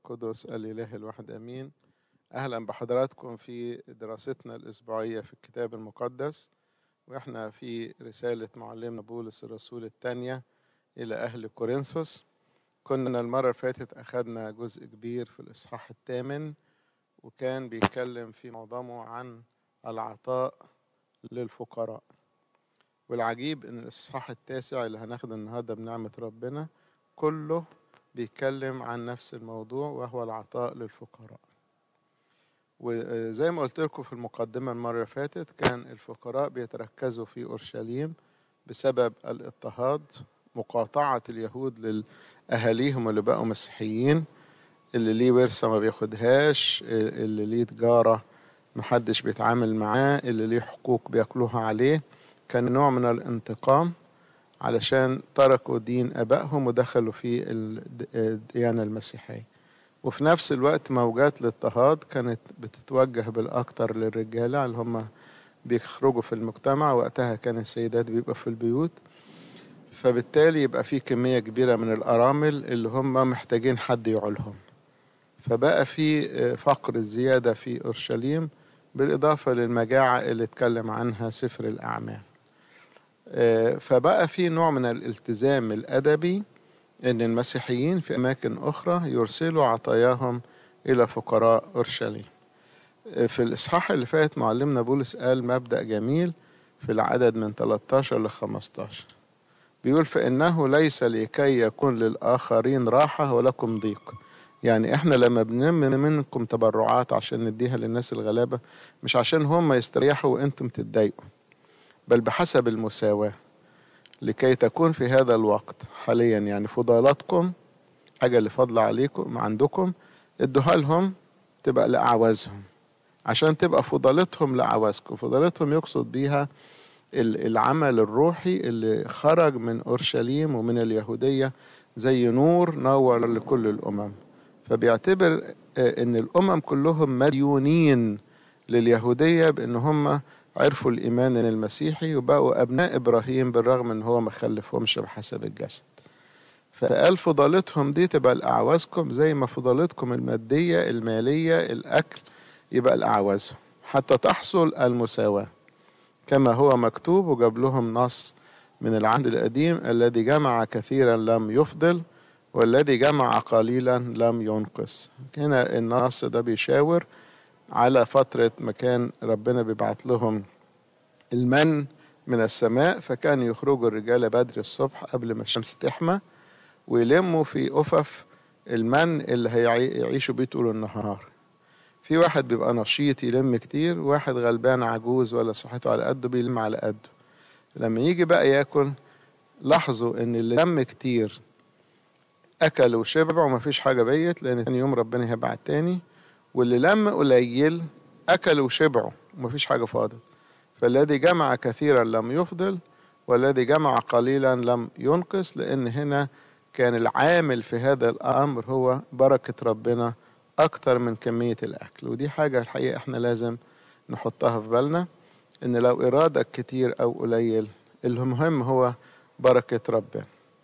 القدس الإله الواحد أمين أهلا بحضراتكم في دراستنا الأسبوعية في الكتاب المقدس وإحنا في رسالة معلمنا بولس الرسول الثانية إلى أهل كورنثوس كنا المرة اللي فاتت أخذنا جزء كبير في الإصحاح الثامن وكان بيتكلم في معظمه عن العطاء للفقراء والعجيب ان الاصحاح التاسع اللي هناخده النهارده بنعمه ربنا كله بيتكلم عن نفس الموضوع وهو العطاء للفقراء وزي ما قلت لكم في المقدمة المرة اللي فاتت كان الفقراء بيتركزوا في أورشليم بسبب الاضطهاد مقاطعة اليهود لأهاليهم اللي بقوا مسيحيين اللي ليه ورثة ما بياخدهاش اللي ليه تجارة محدش بيتعامل معاه اللي ليه حقوق بياكلوها عليه كان نوع من الانتقام علشان تركوا دين أبائهم ودخلوا في الديانة المسيحية وفي نفس الوقت موجات الاضطهاد كانت بتتوجه بالأكثر للرجالة اللي هم بيخرجوا في المجتمع وقتها كان السيدات بيبقى في البيوت فبالتالي يبقى في كمية كبيرة من الأرامل اللي هم محتاجين حد يعولهم فبقى في فقر زيادة في أورشليم بالإضافة للمجاعة اللي اتكلم عنها سفر الأعمال فبقى في نوع من الالتزام الأدبي أن المسيحيين في أماكن أخرى يرسلوا عطاياهم إلى فقراء أورشليم في الإصحاح اللي فات معلمنا بولس قال مبدأ جميل في العدد من 13 ل 15 بيقول فإنه ليس لكي يكون للآخرين راحة ولكم ضيق يعني احنا لما بنلم منكم تبرعات عشان نديها للناس الغلابة مش عشان هم يستريحوا وانتم تتضايقوا بل بحسب المساواة لكي تكون في هذا الوقت حاليا يعني فضالاتكم حاجة اللي فاضلة عليكم عندكم ادوها لهم تبقى لأعوازهم عشان تبقى فضالتهم لأعوازكم فضالتهم يقصد بيها العمل الروحي اللي خرج من أورشليم ومن اليهودية زي نور نور لكل الأمم فبيعتبر ان الامم كلهم مديونين لليهوديه بان هم عرفوا الايمان المسيحي وبقوا ابناء ابراهيم بالرغم ان هو ما خلفهمش بحسب الجسد فقال فضالتهم دي تبقى لاعوازكم زي ما فضالتكم الماديه الماليه الاكل يبقى لاعوازهم حتى تحصل المساواه كما هو مكتوب وجاب لهم نص من العهد القديم الذي جمع كثيرا لم يفضل والذي جمع قليلا لم ينقص هنا النص ده بيشاور على فترة ما كان ربنا بيبعت لهم المن من السماء فكان يخرجوا الرجالة بدري الصبح قبل ما الشمس تحمى ويلموا في أفف المن اللي هيعيشوا بيه طول النهار في واحد بيبقى نشيط يلم كتير وواحد غلبان عجوز ولا صحته على قده بيلم على قده لما يجي بقى ياكل لاحظوا ان اللي لم كتير اكل وشبع وما فيش حاجه بيت لان تاني يوم ربنا هيبعت تاني واللي لم قليل اكل وشبعوا وما فيش حاجه فاضت فالذي جمع كثيرا لم يفضل والذي جمع قليلا لم ينقص لان هنا كان العامل في هذا الامر هو بركه ربنا اكتر من كميه الاكل ودي حاجه الحقيقه احنا لازم نحطها في بالنا ان لو ارادك كتير او قليل المهم هو بركه ربنا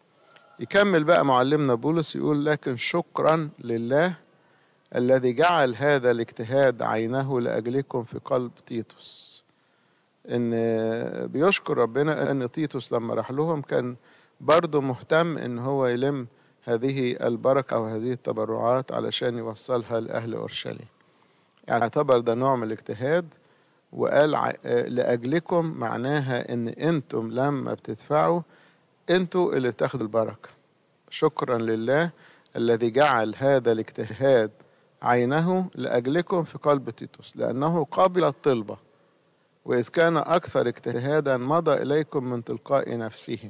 يكمل بقى معلمنا بولس يقول لكن شكرا لله الذي جعل هذا الاجتهاد عينه لاجلكم في قلب تيتوس ان بيشكر ربنا ان تيتوس لما راح لهم كان برضه مهتم ان هو يلم هذه البركه وهذه التبرعات علشان يوصلها لاهل اورشليم يعني اعتبر ده نوع من الاجتهاد وقال لاجلكم معناها ان انتم لما بتدفعوا انتوا اللي بتاخدوا البركه شكرا لله الذي جعل هذا الاجتهاد عينه لاجلكم في قلب تيتوس لانه قابل الطلبه واذ كان اكثر اجتهادا مضى اليكم من تلقاء نفسه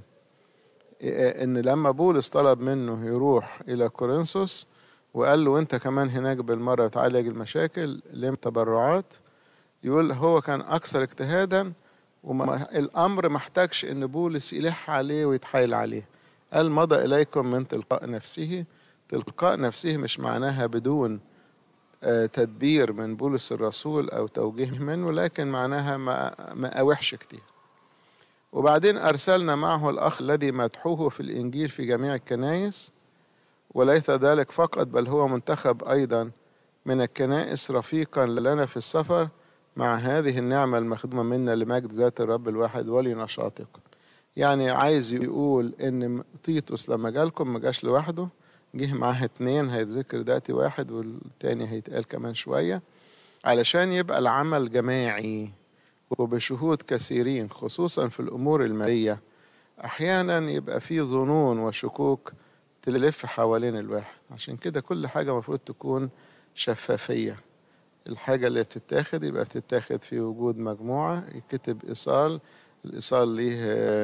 ان لما بولس طلب منه يروح الى كورنثوس وقال له انت كمان هناك بالمره تعالج المشاكل لم تبرعات يقول هو كان اكثر اجتهادا والامر محتاجش ان بولس يلح عليه ويتحايل عليه قال مضى اليكم من تلقاء نفسه تلقاء نفسه مش معناها بدون تدبير من بولس الرسول او توجيه منه لكن معناها ما ما اوحش كتير وبعدين ارسلنا معه الاخ الذي مدحوه في الانجيل في جميع الكنائس وليس ذلك فقط بل هو منتخب أيضا من الكنائس رفيقا لنا في السفر مع هذه النعمة المخدومة منا لمجد ذات الرب الواحد ولنشاطكم يعني عايز يقول ان تيتوس لما جالكم ما جاش لوحده جه معاه اتنين هيتذكر دلوقتي واحد والتاني هيتقال كمان شوية علشان يبقى العمل جماعي وبشهود كثيرين خصوصا في الأمور المالية أحيانا يبقى في ظنون وشكوك تلف حوالين الواحد عشان كده كل حاجة المفروض تكون شفافية الحاجة اللي بتتاخد يبقى بتتاخد في وجود مجموعة يكتب إيصال الإيصال ليه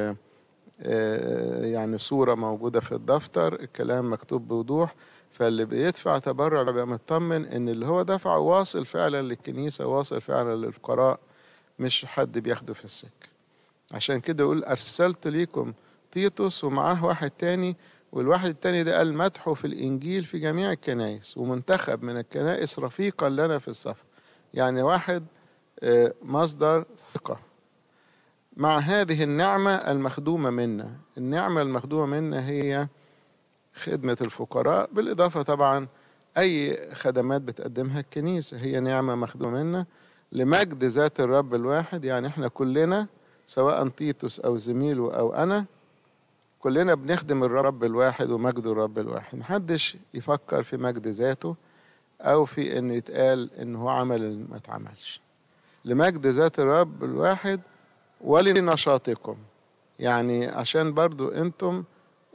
يعني صورة موجودة في الدفتر الكلام مكتوب بوضوح فاللي بيدفع تبرع بيبقى مطمن ان اللي هو دفعه واصل فعلا للكنيسة واصل فعلا للفقراء مش حد بياخده في السكة عشان كده يقول أرسلت ليكم تيتوس ومعاه واحد تاني والواحد التاني ده قال مدحه في الإنجيل في جميع الكنائس ومنتخب من الكنائس رفيقا لنا في السفر يعني واحد مصدر ثقة مع هذه النعمة المخدومة منا النعمة المخدومة منا هي خدمة الفقراء بالإضافة طبعا أي خدمات بتقدمها الكنيسة هي نعمة مخدومة منا لمجد ذات الرب الواحد يعني احنا كلنا سواء تيتوس أو زميله أو أنا كلنا بنخدم الرب الواحد ومجد الرب الواحد محدش يفكر في مجد ذاته أو في إنه يتقال إن هو عمل اللي ما اتعملش لمجد ذات الرب الواحد ولنشاطكم يعني عشان برضو انتم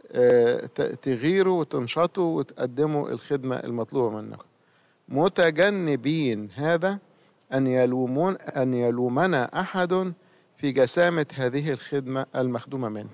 تغيروا وتنشطوا وتقدموا الخدمة المطلوبة منكم متجنبين هذا أن يلومون أن يلومنا أحد في جسامة هذه الخدمة المخدومة منه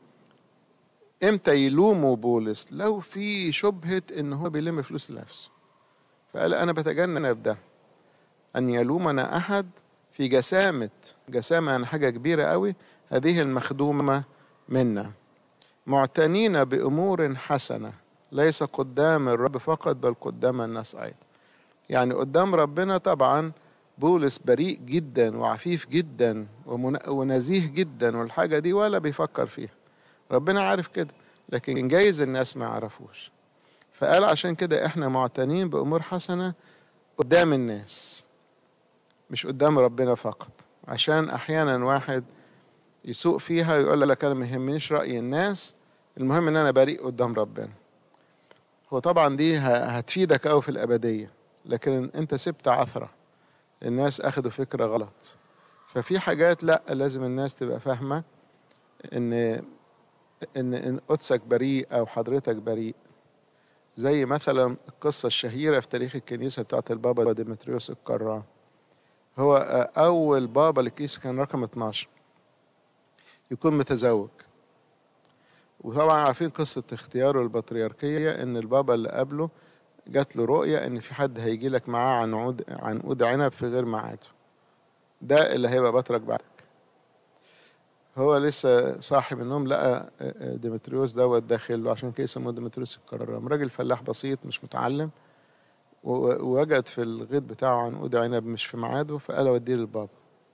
امتى يلوموا بولس لو في شبهة ان هو بيلم فلوس لنفسه فقال انا بتجنب ده ان يلومنا احد في جسامة جسامة يعني حاجة كبيرة قوي هذه المخدومة منا معتنين بأمور حسنة ليس قدام الرب فقط بل قدام الناس أيضا يعني قدام ربنا طبعا بولس بريء جدا وعفيف جدا ونزيه جدا والحاجة دي ولا بيفكر فيها ربنا عارف كده لكن جايز الناس ما يعرفوش فقال عشان كده احنا معتنين بأمور حسنة قدام الناس مش قدام ربنا فقط عشان احيانا واحد يسوق فيها ويقول لك انا ما يهمنيش راي الناس المهم ان انا بريء قدام ربنا هو طبعا دي هتفيدك قوي في الابديه لكن انت سبت عثره الناس اخدوا فكره غلط ففي حاجات لا لازم الناس تبقى فاهمه ان ان ان قدسك بريء او حضرتك بريء زي مثلا القصه الشهيره في تاريخ الكنيسه بتاعت البابا ديمتريوس القران هو أول بابا للكنيسة كان رقم 12 يكون متزوج وطبعا عارفين قصة اختياره البطريركية إن البابا اللي قبله جات له رؤية إن في حد هيجي لك معاه عنقود عنقود عنب في غير ميعاده ده اللي هيبقى بطرك بعدك هو لسه صاحي من النوم لقى ديمتريوس دوت داخل له عشان كده يسموه ديمتريوس الكرام راجل فلاح بسيط مش متعلم ووجد في الغيط بتاعه عنقود عنب مش في ميعاده فقال اوديه للبابا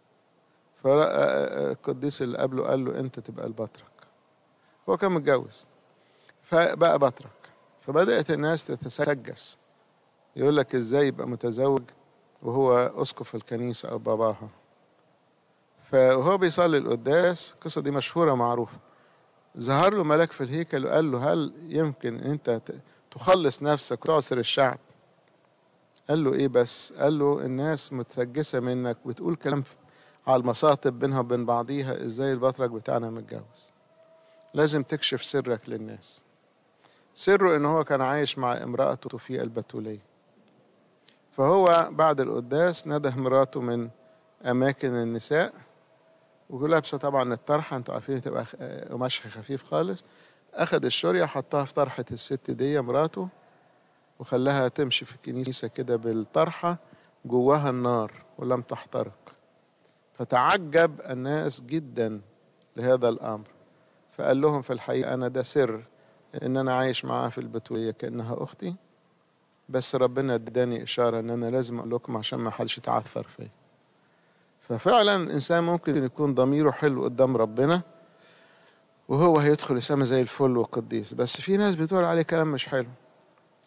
فالقديس اللي قبله قال له انت تبقى البطرك هو كان متجوز فبقى بطرك فبدأت الناس تتسجس يقول لك ازاي يبقى متزوج وهو اسقف الكنيسة او باباها فهو بيصلي القداس القصة دي مشهورة معروفة ظهر له ملاك في الهيكل وقال له هل يمكن انت تخلص نفسك وتعصر الشعب قال له ايه بس قال له الناس متسجسة منك وتقول كلام على المصاطب بينها وبين بعضيها ازاي البطرك بتاعنا متجوز لازم تكشف سرك للناس سره ان هو كان عايش مع امرأته في البتولية فهو بعد القداس نده مراته من اماكن النساء ولابسه طبعا الطرحه انتوا عارفين تبقى قماشها خفيف خالص اخذ الشوريه حطها في طرحه الست دي مراته وخلاها تمشي في الكنيسه كده بالطرحه جواها النار ولم تحترق فتعجب الناس جدا لهذا الامر فقال لهم في الحقيقه انا ده سر ان انا عايش معاها في البتوليه كانها اختي بس ربنا اداني اشاره ان انا لازم اقول لكم عشان ما حدش يتعثر فيا ففعلا الانسان ممكن يكون ضميره حلو قدام ربنا وهو هيدخل السما زي الفل والقديس بس في ناس بتقول عليه كلام مش حلو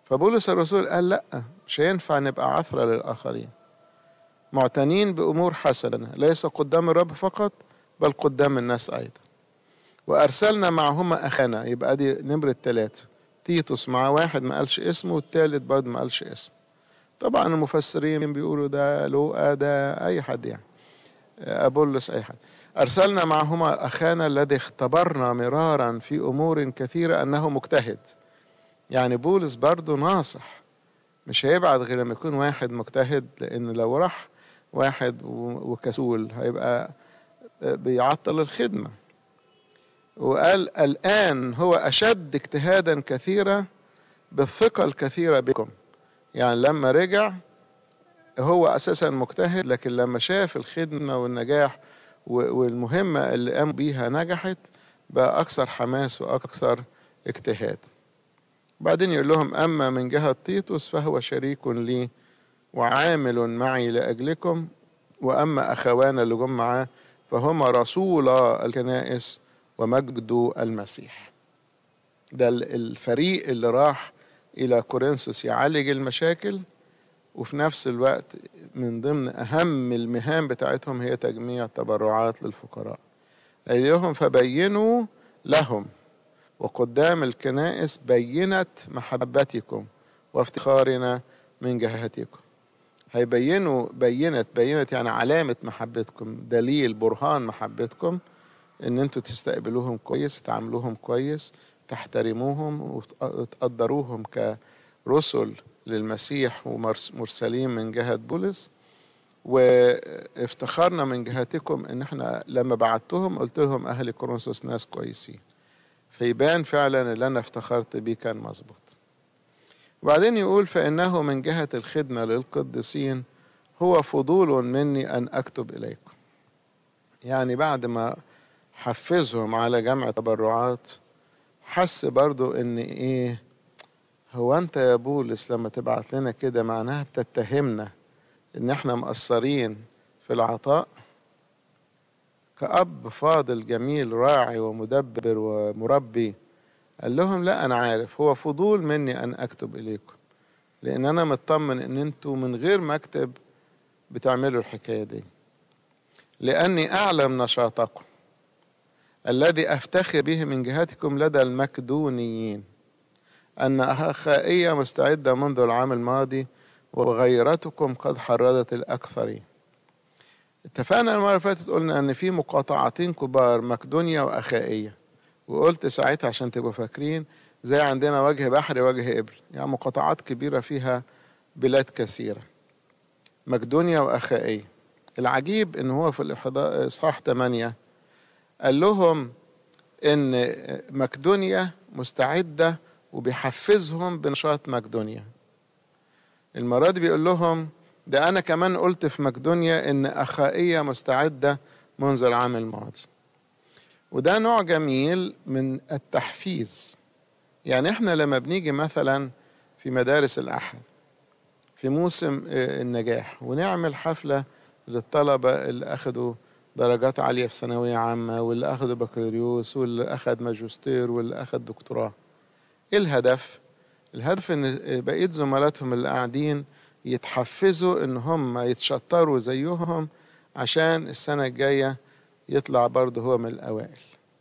فبولس الرسول قال لا مش هينفع نبقى عثرة للآخرين معتنين بأمور حسنة ليس قدام الرب فقط بل قدام الناس أيضا وأرسلنا معهما أخانا يبقى دي نمرة ثلاثة تيتوس مع واحد ما قالش اسمه والتالت برضه ما قالش اسمه طبعا المفسرين بيقولوا ده لوقا ده أي حد يعني أبولس أي حد أرسلنا معهما أخانا الذي اختبرنا مرارا في أمور كثيرة أنه مجتهد يعني بولس برضه ناصح مش هيبعت غير لما يكون واحد مجتهد لأن لو راح واحد وكسول هيبقى بيعطل الخدمة وقال الآن هو أشد اجتهادا كثيرا بالثقة الكثيرة بكم يعني لما رجع هو أساسا مجتهد لكن لما شاف الخدمة والنجاح والمهمة اللي قام بيها نجحت بقى أكثر حماس وأكثر اجتهاد بعدين يقول لهم أما من جهة تيتوس فهو شريك لي وعامل معي لأجلكم وأما أخوانا اللي جم معاه فهما رسولا الكنائس ومجد المسيح ده الفريق اللي راح إلى كورنثوس يعالج المشاكل وفي نفس الوقت من ضمن أهم المهام بتاعتهم هي تجميع تبرعات للفقراء أيهم فبينوا لهم وقدام الكنائس بينت محبتكم وافتخارنا من جهتكم هيبينوا بينت بينت يعني علامة محبتكم دليل برهان محبتكم ان انتوا تستقبلوهم كويس تعاملوهم كويس تحترموهم وتقدروهم كرسل للمسيح ومرسلين من جهة بولس وافتخرنا من جهتكم ان احنا لما بعتهم قلت لهم اهل كورنثوس ناس كويسين فيبان فعلا اللي انا افتخرت بيه كان مظبوط وبعدين يقول فانه من جهة الخدمة للقديسين هو فضول مني ان اكتب اليكم يعني بعد ما حفزهم على جمع تبرعات حس برضو ان ايه هو انت يا بولس لما تبعت لنا كده معناها بتتهمنا ان احنا مقصرين في العطاء كأب فاضل جميل راعي ومدبر ومربي قال لهم لا انا عارف هو فضول مني ان اكتب اليكم لان انا مطمن ان انتوا من غير ما اكتب بتعملوا الحكايه دي لاني اعلم نشاطكم الذي افتخر به من جهتكم لدى المكدونيين ان اخائيه مستعده منذ العام الماضي وغيرتكم قد حرضت الاكثرين اتفقنا المره اللي فاتت قلنا ان في مقاطعتين كبار مقدونيا واخائيه وقلت ساعتها عشان تبقوا فاكرين زي عندنا وجه بحري وجه ابل يعني مقاطعات كبيره فيها بلاد كثيره مقدونيا واخائيه العجيب ان هو في الاصحاح 8 قال لهم ان مقدونيا مستعده وبيحفزهم بنشاط مقدونيا المرة دي بيقول لهم ده أنا كمان قلت في مقدونيا إن أخائية مستعدة منذ العام الماضي وده نوع جميل من التحفيز يعني احنا لما بنيجي مثلا في مدارس الأحد في موسم النجاح ونعمل حفلة للطلبة اللي أخدوا درجات عالية في ثانوية عامة واللي أخدوا بكالوريوس واللي أخد ماجستير واللي أخد دكتوراه إيه الهدف؟ الهدف إن بقية زملاتهم اللي قاعدين يتحفزوا إن هم يتشطروا زيهم عشان السنة الجاية يطلع برضه هو من الأوائل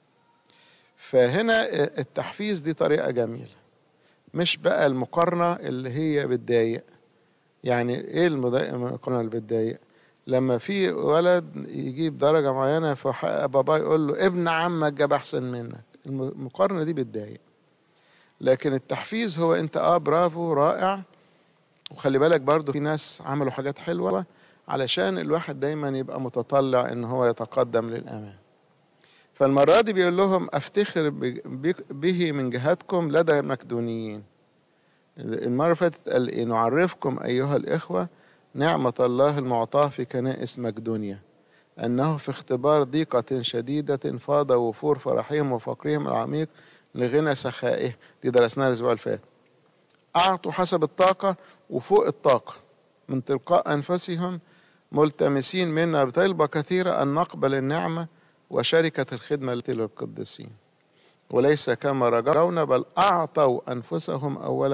فهنا التحفيز دي طريقة جميلة مش بقى المقارنة اللي هي بتضايق يعني ايه المقارنة اللي بتضايق لما في ولد يجيب درجة معينة فبابا يقول له ابن عمك جاب أحسن منك المقارنة دي بتضايق لكن التحفيز هو انت اه برافو رائع وخلي بالك برضو في ناس عملوا حاجات حلوة علشان الواحد دايما يبقى متطلع ان هو يتقدم للأمام فالمرة دي بيقول لهم افتخر به من جهتكم لدى المكدونيين المرة اللي فاتت قال ايه نعرفكم ايها الاخوة نعمة الله المعطاة في كنائس مقدونيا أنه في اختبار ضيقة شديدة فاض وفور فرحهم وفقرهم العميق لغنى سخائه دي درسناها الأسبوع اللي فات أعطوا حسب الطاقة وفوق الطاقة من تلقاء أنفسهم ملتمسين منا بطلبة كثيرة أن نقبل النعمة وشركة الخدمة التي للقديسين وليس كما رجونا بل أعطوا أنفسهم أولا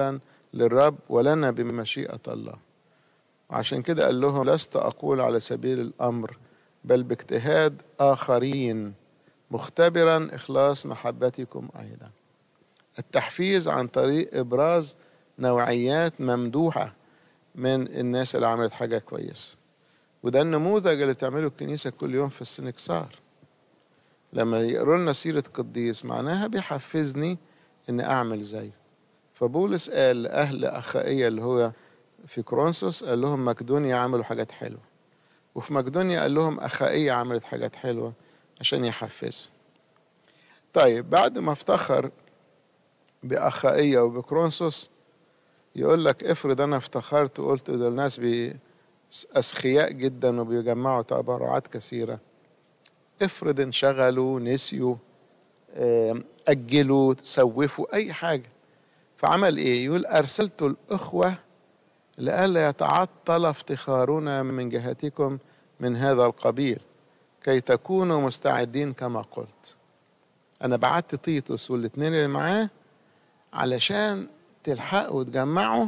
للرب ولنا بمشيئة الله وعشان كده قال لهم لست أقول على سبيل الأمر بل باجتهاد آخرين مختبرا إخلاص محبتكم أيضا التحفيز عن طريق إبراز نوعيات ممدوحة من الناس اللي عملت حاجة كويسة وده النموذج اللي بتعمله الكنيسة كل يوم في السنكسار لما يقروا لنا سيرة قديس معناها بيحفزني إن أعمل زيه فبولس قال لأهل أخائية اللي هو في كرونسوس قال لهم مقدونيا عملوا حاجات حلوة وفي مقدونيا قال لهم أخائية عملت حاجات حلوة عشان يحفزوا طيب بعد ما افتخر بأخائية وبكرونسوس يقول لك افرض أنا افتخرت وقلت دول ناس أسخياء جدا وبيجمعوا تبرعات كثيرة افرض انشغلوا نسيوا أجلوا سوفوا أي حاجة فعمل إيه؟ يقول أرسلت الأخوة لئلا يتعطل افتخارنا من جهتكم من هذا القبيل كي تكونوا مستعدين كما قلت أنا بعت تيتوس والاثنين اللي معاه علشان تلحقوا وتجمعوا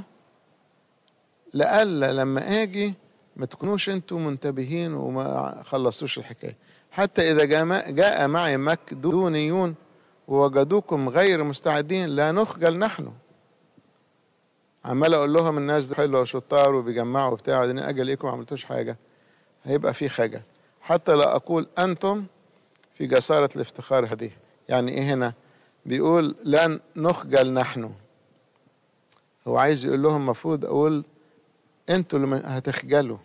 لئلا لما أجي ما تكونوش انتوا منتبهين وما خلصتوش الحكايه حتى اذا جاء معي مكدونيون ووجدوكم غير مستعدين لا نخجل نحن عمال اقول لهم الناس دي حلوه وشطار وبيجمعوا وبتاع وبعدين اجي الاقيكم ما عملتوش حاجه هيبقى في خجل حتى لا اقول انتم في جساره الافتخار هذه يعني ايه هنا بيقول لن نخجل نحن هو عايز يقول لهم المفروض اقول انتوا اللي هتخجلوا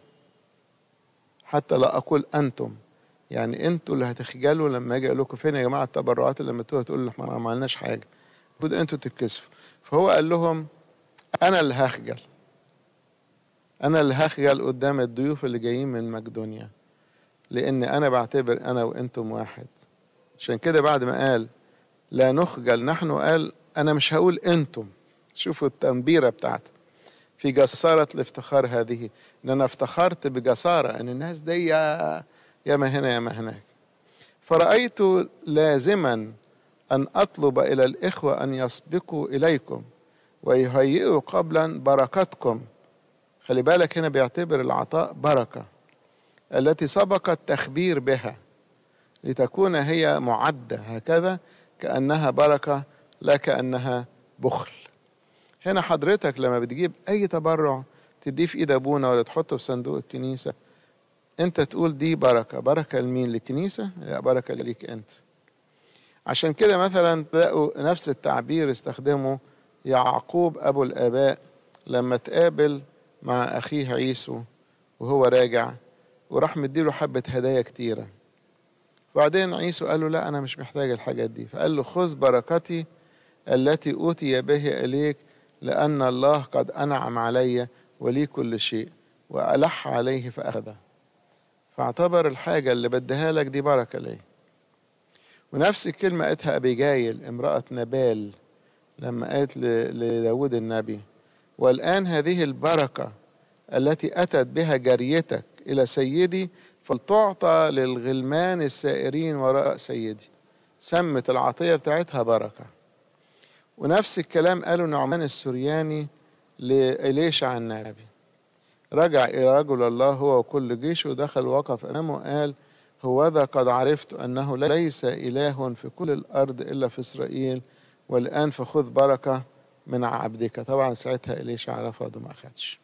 حتى لا اقول انتم يعني انتوا اللي هتخجلوا لما اجي اقول لكم فين يا جماعه التبرعات اللي لما تقولوا احنا ما عملناش حاجه المفروض انتوا تتكسفوا فهو قال لهم انا اللي هخجل انا اللي هخجل قدام الضيوف اللي جايين من مقدونيا لان انا بعتبر انا وانتم واحد عشان كده بعد ما قال لا نخجل نحن قال انا مش هقول انتم شوفوا التنبيره بتاعته في جسارة الافتخار هذه ان انا افتخرت بجسارة ان الناس دي يا, يا ما هنا يا ما هناك فرأيت لازما ان اطلب الى الاخوة ان يسبقوا اليكم ويهيئوا قبلا بركتكم خلي بالك هنا بيعتبر العطاء بركة التي سبق التخبير بها لتكون هي معدة هكذا كأنها بركة لا كأنها بخل هنا حضرتك لما بتجيب اي تبرع تديه في ايد ابونا ولا تحطه في صندوق الكنيسه انت تقول دي بركه بركه لمين للكنيسه لا بركه ليك انت عشان كده مثلا تلاقوا نفس التعبير استخدمه يعقوب ابو الاباء لما تقابل مع اخيه عيسو وهو راجع وراح مديله حبه هدايا كتيره وبعدين عيسو قال له لا انا مش محتاج الحاجات دي فقال له خذ بركتي التي اوتي به اليك لأن الله قد أنعم علي ولي كل شيء وألح عليه فأخذه فاعتبر الحاجة اللي بديها لك دي بركة ليه ونفس الكلمة قالتها أبيجايل امرأة نبال لما قالت لداود النبي والآن هذه البركة التي أتت بها جريتك إلى سيدي فلتعطى للغلمان السائرين وراء سيدي سمت العطية بتاعتها بركة ونفس الكلام قاله نعمان السرياني لإليشع النبي رجع إلى رجل الله هو وكل جيشه ودخل وقف أمامه وقال هوذا قد عرفت أنه ليس إله في كل الأرض إلا في إسرائيل والآن فخذ بركة من عبدك طبعا ساعتها إليشع رفض وما أخدش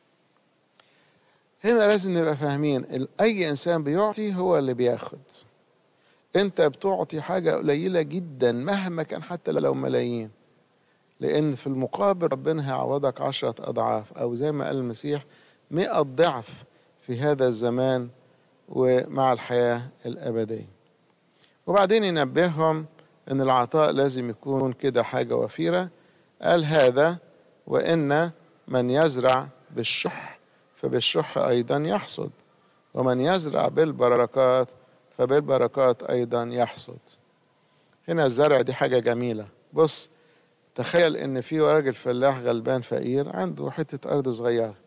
هنا لازم نبقى فاهمين أي إنسان بيعطي هو اللي بياخد أنت بتعطي حاجة قليلة جدا مهما كان حتى لو ملايين لأن في المقابل ربنا هيعوضك عشرة أضعاف أو زي ما قال المسيح مئة ضعف في هذا الزمان ومع الحياة الأبدية وبعدين ينبههم أن العطاء لازم يكون كده حاجة وفيرة قال هذا وإن من يزرع بالشح فبالشح أيضا يحصد ومن يزرع بالبركات فبالبركات أيضا يحصد هنا الزرع دي حاجة جميلة بص تخيل ان في راجل فلاح غلبان فقير عنده حتة ارض صغيرة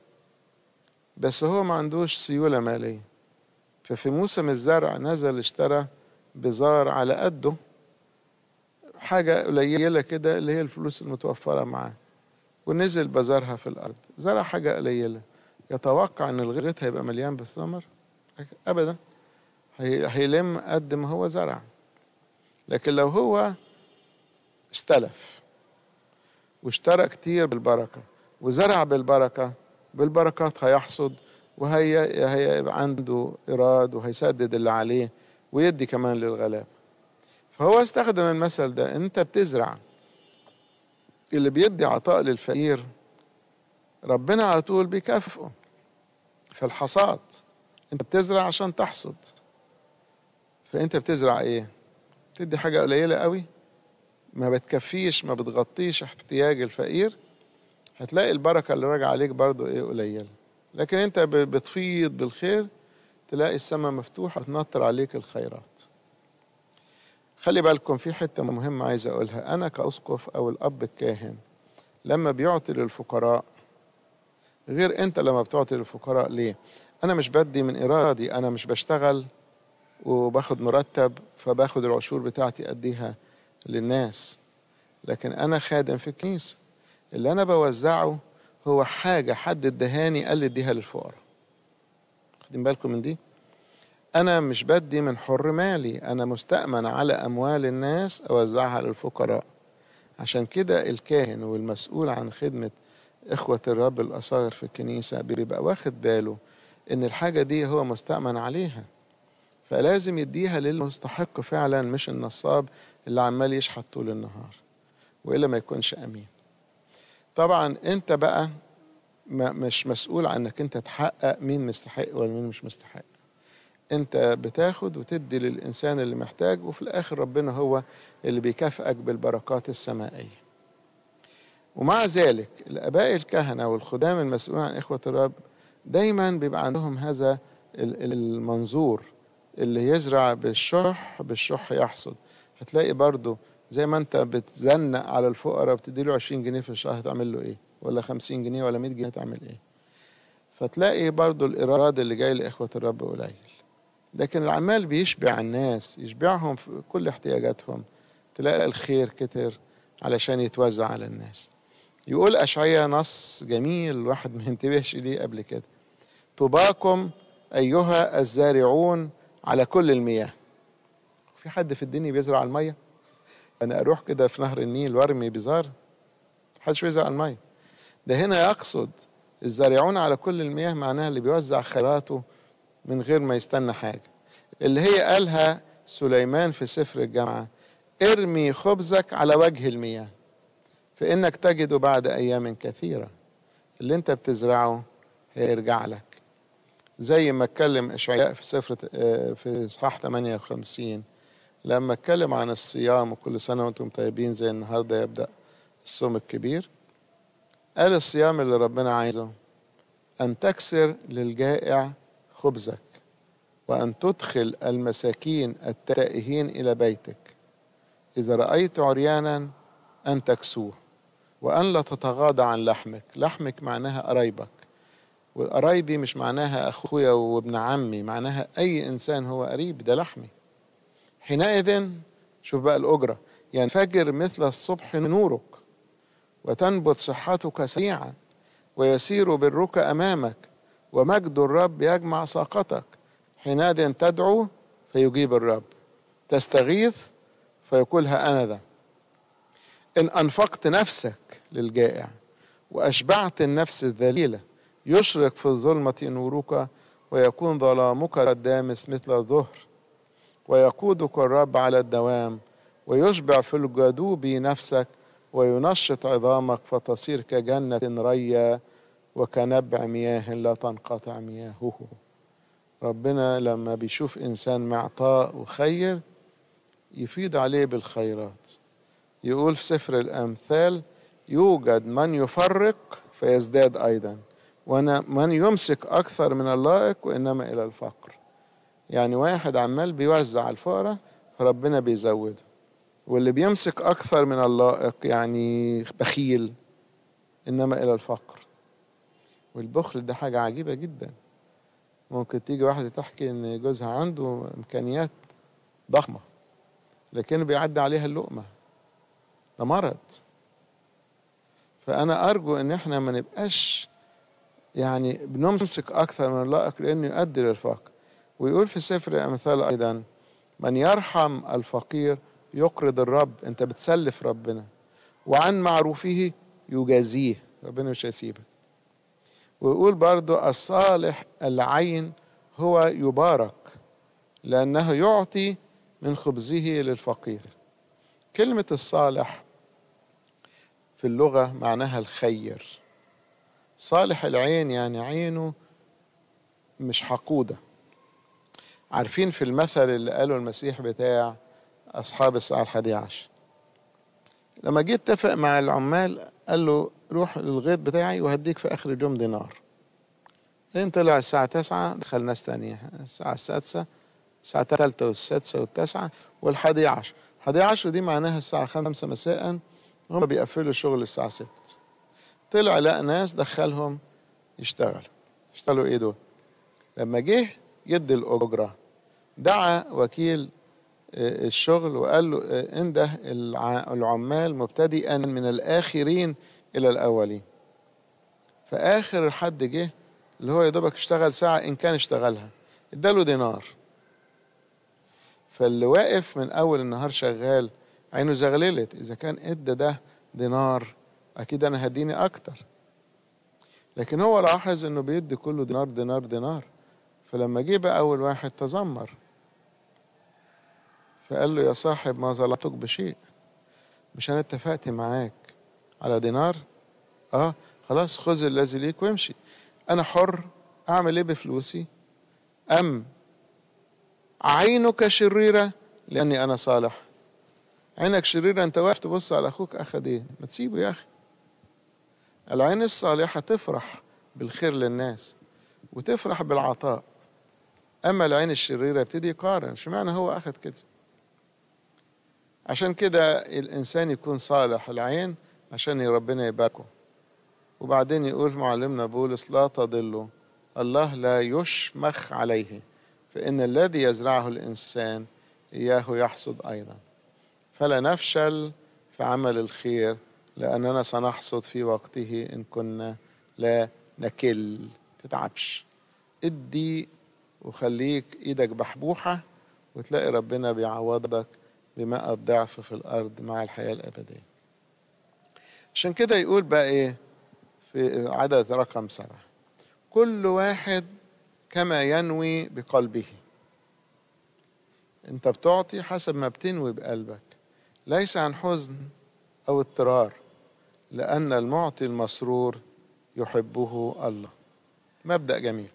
بس هو ما عندوش سيولة مالية ففي موسم الزرع نزل اشترى بزار على قده حاجة قليلة كده اللي هي الفلوس المتوفرة معاه ونزل بذرها في الأرض زرع حاجة قليلة يتوقع أن الغيط هيبقى مليان بالثمر أبدا هيلم قد ما هو زرع لكن لو هو استلف واشترى كتير بالبركة وزرع بالبركة بالبركات هيحصد وهي هيبقى عنده إيراد وهيسدد اللي عليه ويدي كمان للغلابة فهو استخدم المثل ده انت بتزرع اللي بيدي عطاء للفقير ربنا على طول بيكافئه في الحصاد انت بتزرع عشان تحصد فانت بتزرع ايه تدي حاجة قليلة قوي ما بتكفيش ما بتغطيش احتياج الفقير هتلاقي البركة اللي راجع عليك برضو ايه قليلة لكن انت بتفيض بالخير تلاقي السماء مفتوحة تنطر عليك الخيرات خلي بالكم في حتة مهمة عايز أقولها أنا كأسقف أو الأب الكاهن لما بيعطي للفقراء غير أنت لما بتعطي للفقراء ليه أنا مش بدي من إرادي أنا مش بشتغل وباخد مرتب فباخد العشور بتاعتي أديها للناس لكن أنا خادم في الكنيسة اللي أنا بوزعه هو حاجة حد ادهاني قال لي اديها للفقراء واخدين بالكم من دي أنا مش بدي من حر مالي أنا مستأمن على أموال الناس أوزعها للفقراء عشان كده الكاهن والمسؤول عن خدمة إخوة الرب الأصاغر في الكنيسة بيبقى واخد باله إن الحاجة دي هو مستأمن عليها فلازم يديها للمستحق فعلا مش النصاب اللي عمال يشحت طول النهار وإلا ما يكونش أمين طبعا أنت بقى مش مسؤول عنك أنت تحقق مين مستحق ولا مين مش مستحق انت بتاخد وتدي للانسان اللي محتاج وفي الاخر ربنا هو اللي بيكافئك بالبركات السمائيه ومع ذلك الاباء الكهنه والخدام المسؤولين عن اخوه الرب دايما بيبقى عندهم هذا المنظور اللي يزرع بالشح بالشح يحصد هتلاقي برضو زي ما انت بتزنق على الفقراء بتدي له 20 جنيه في الشهر تعمل له ايه ولا 50 جنيه ولا 100 جنيه تعمل ايه فتلاقي برضو الإيراد اللي جاي لإخوة الرب قليل لكن العمال بيشبع الناس يشبعهم في كل احتياجاتهم تلاقي الخير كتر علشان يتوزع على الناس يقول أشعية نص جميل الواحد ما ينتبهش ليه قبل كده طوباكم أيها الزارعون على كل المياه في حد في الدنيا بيزرع المية أنا أروح كده في نهر النيل وارمي بزار محدش بيزرع المية ده هنا يقصد الزارعون على كل المياه معناها اللي بيوزع خيراته من غير ما يستنى حاجة اللي هي قالها سليمان في سفر الجامعة ارمي خبزك على وجه المياه فإنك تجد بعد أيام كثيرة اللي أنت بتزرعه هيرجع لك زي ما اتكلم إشعياء في سفر في إصحاح 58 لما اتكلم عن الصيام وكل سنة وأنتم طيبين زي النهاردة يبدأ الصوم الكبير قال الصيام اللي ربنا عايزه أن تكسر للجائع خبزك وأن تدخل المساكين التائهين إلى بيتك إذا رأيت عريانا أن تكسوه وأن لا تتغاضى عن لحمك لحمك معناها قرايبك والقرايبي مش معناها أخويا وابن عمي معناها أي إنسان هو قريب ده لحمي حينئذ شوف بقى الأجرة ينفجر مثل الصبح نورك وتنبت صحتك سريعا ويسير برك أمامك ومجد الرب يجمع ساقتك حينئذ تدعو فيجيب الرب تستغيث فيقولها أنا ذا إن أنفقت نفسك للجائع وأشبعت النفس الذليلة يشرق في الظلمة نورك ويكون ظلامك الدامس مثل الظهر ويقودك الرب على الدوام ويشبع في الجدوب نفسك وينشط عظامك فتصير كجنة ريا وكنبع مياه لا تنقطع مياهه ربنا لما بيشوف إنسان معطاء وخير يفيض عليه بالخيرات يقول في سفر الأمثال يوجد من يفرق فيزداد أيضا ومن يمسك أكثر من اللائق وإنما إلى الفقر يعني واحد عمال بيوزع الفقراء فربنا بيزوده واللي بيمسك أكثر من اللائق يعني بخيل إنما إلى الفقر والبخل ده حاجة عجيبة جدا ممكن تيجي واحدة تحكي إن جوزها عنده إمكانيات ضخمة لكنه بيعدي عليها اللقمة ده مرض فأنا أرجو إن إحنا ما نبقاش يعني بنمسك أكثر من اللائق لأنه يؤدي للفقر ويقول في سفر الأمثال أيضا من يرحم الفقير يقرض الرب أنت بتسلف ربنا وعن معروفه يجازيه ربنا مش هيسيبك ويقول برضو الصالح العين هو يبارك لأنه يعطي من خبزه للفقير كلمة الصالح في اللغة معناها الخير صالح العين يعني عينه مش حقودة عارفين في المثل اللي قاله المسيح بتاع أصحاب الساعة الحادية عشر لما جه اتفق مع العمال قال له روح للغيط بتاعي وهديك في آخر اليوم دينار لين طلع الساعة تسعة دخل ناس تانية الساعة السادسة الساعة الثالثة والسادسة والتاسعة والحادية عشر الحادية عشر دي معناها الساعة خمسة مساء هم بيقفلوا الشغل الساعة ستة طلع لقى ناس دخلهم يشتغل اشتغلوا ايه دول لما جه يدي الأجرة دعا وكيل الشغل وقال له انده العمال مبتدئا من الآخرين إلى الأولين فآخر حد جه اللي هو يا دوبك اشتغل ساعة إن كان اشتغلها اداله دينار فاللي واقف من أول النهار شغال عينه زغللت إذا كان ادى ده دينار أكيد أنا هديني أكتر لكن هو لاحظ إنه بيدي كله دينار دينار دينار فلما جه بقى أول واحد تذمر فقال له يا صاحب ما ظلمتك بشيء مش أنا اتفقت معاك على دينار اه خلاص خذ الذي ليك وامشي انا حر اعمل ايه بفلوسي ام عينك شريره لاني انا صالح عينك شريره انت واقف تبص على اخوك اخد ايه ما تسيبه يا اخي العين الصالحه تفرح بالخير للناس وتفرح بالعطاء اما العين الشريره يبتدي يقارن اشمعنى هو اخد كده عشان كده الانسان يكون صالح العين عشان ربنا يباركه وبعدين يقول معلمنا بولس لا تضلوا الله لا يشمخ عليه فإن الذي يزرعه الإنسان إياه يحصد أيضا فلا نفشل في عمل الخير لأننا سنحصد في وقته إن كنا لا نكل تتعبش ادي وخليك ايدك بحبوحة وتلاقي ربنا بيعوضك بماء الضعف في الأرض مع الحياة الأبدية عشان كده يقول بقى إيه في عدد رقم سبعة كل واحد كما ينوي بقلبه انت بتعطي حسب ما بتنوي بقلبك ليس عن حزن او اضطرار لان المعطي المسرور يحبه الله مبدا جميل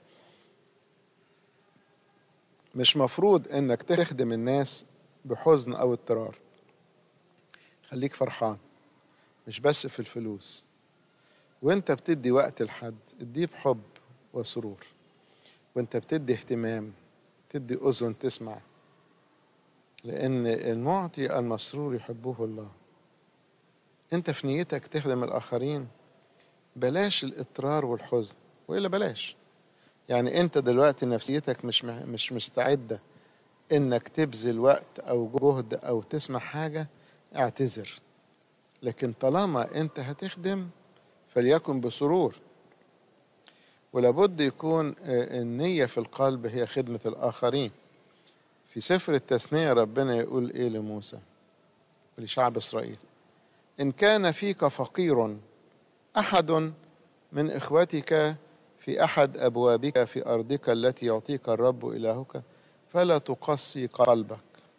مش مفروض انك تخدم الناس بحزن او اضطرار خليك فرحان مش بس في الفلوس وانت بتدي وقت لحد اديه بحب وسرور وانت بتدي اهتمام تدي اذن تسمع لان المعطي المسرور يحبه الله انت في نيتك تخدم الاخرين بلاش الاضطرار والحزن والا بلاش يعني انت دلوقتي نفسيتك مش مش مستعده انك تبذل وقت او جهد او تسمع حاجه اعتذر لكن طالما انت هتخدم فليكن بسرور ولابد يكون النية في القلب هي خدمة الآخرين في سفر التثنية ربنا يقول إيه لموسى ولشعب إسرائيل إن كان فيك فقير أحد من إخوتك في أحد أبوابك في أرضك التي يعطيك الرب إلهك فلا تقصي قلبك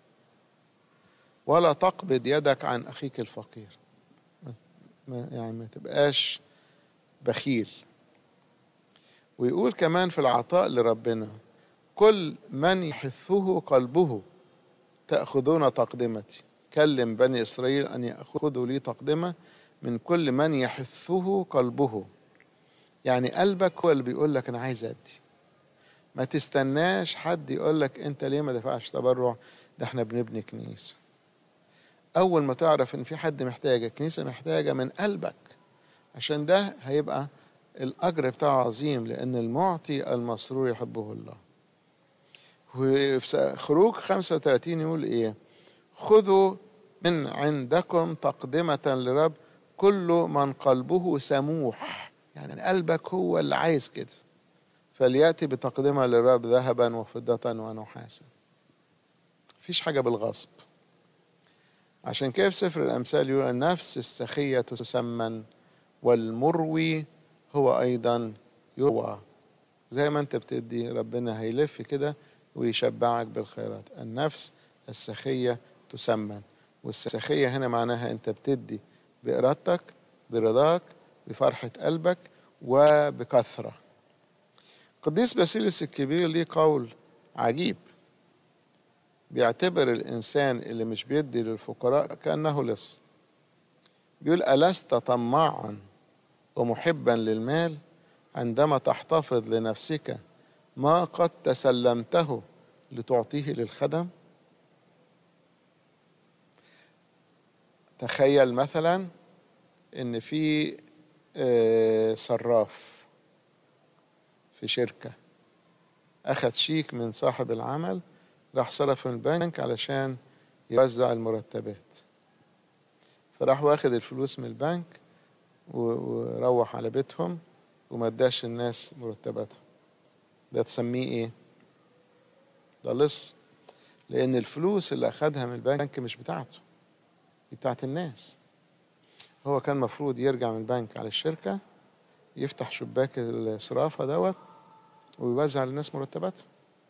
ولا تقبض يدك عن أخيك الفقير ما يعني ما تبقاش بخيل ويقول كمان في العطاء لربنا كل من يحثه قلبه تأخذون تقدمتي كلم بني إسرائيل أن يأخذوا لي تقدمة من كل من يحثه قلبه يعني قلبك هو اللي بيقول لك أنا عايز أدي ما تستناش حد يقول لك أنت ليه ما دفعش تبرع ده احنا بنبني كنيسة أول ما تعرف إن في حد محتاجة كنيسة محتاجة من قلبك عشان ده هيبقى الأجر بتاعه عظيم لأن المعطي المسرور يحبه الله وفي خروج 35 يقول إيه خذوا من عندكم تقدمة لرب كل من قلبه سموح يعني قلبك هو اللي عايز كده فليأتي بتقدمها للرب ذهبا وفضة ونحاسا مفيش حاجة بالغصب عشان كده في سفر الأمثال يقول النفس السخية تسمن والمروي هو أيضا يروى زي ما أنت بتدي ربنا هيلف كده ويشبعك بالخيرات النفس السخية تسمن والسخية هنا معناها أنت بتدي بإرادتك برضاك بفرحة قلبك وبكثرة قديس باسيليوس الكبير ليه قول عجيب بيعتبر الإنسان اللي مش بيدي للفقراء كأنه لص بيقول ألست طماعا ومحبا للمال عندما تحتفظ لنفسك ما قد تسلمته لتعطيه للخدم تخيل مثلا ان في صراف في شركه اخذ شيك من صاحب العمل راح صرف من البنك علشان يوزع المرتبات فراح واخد الفلوس من البنك وروح على بيتهم وما اداش الناس مرتباتهم ده تسميه ايه ده لص لان الفلوس اللي اخدها من البنك مش بتاعته دي بتاعت الناس هو كان مفروض يرجع من البنك على الشركة يفتح شباك الصرافة دوت ويوزع للناس مرتباتهم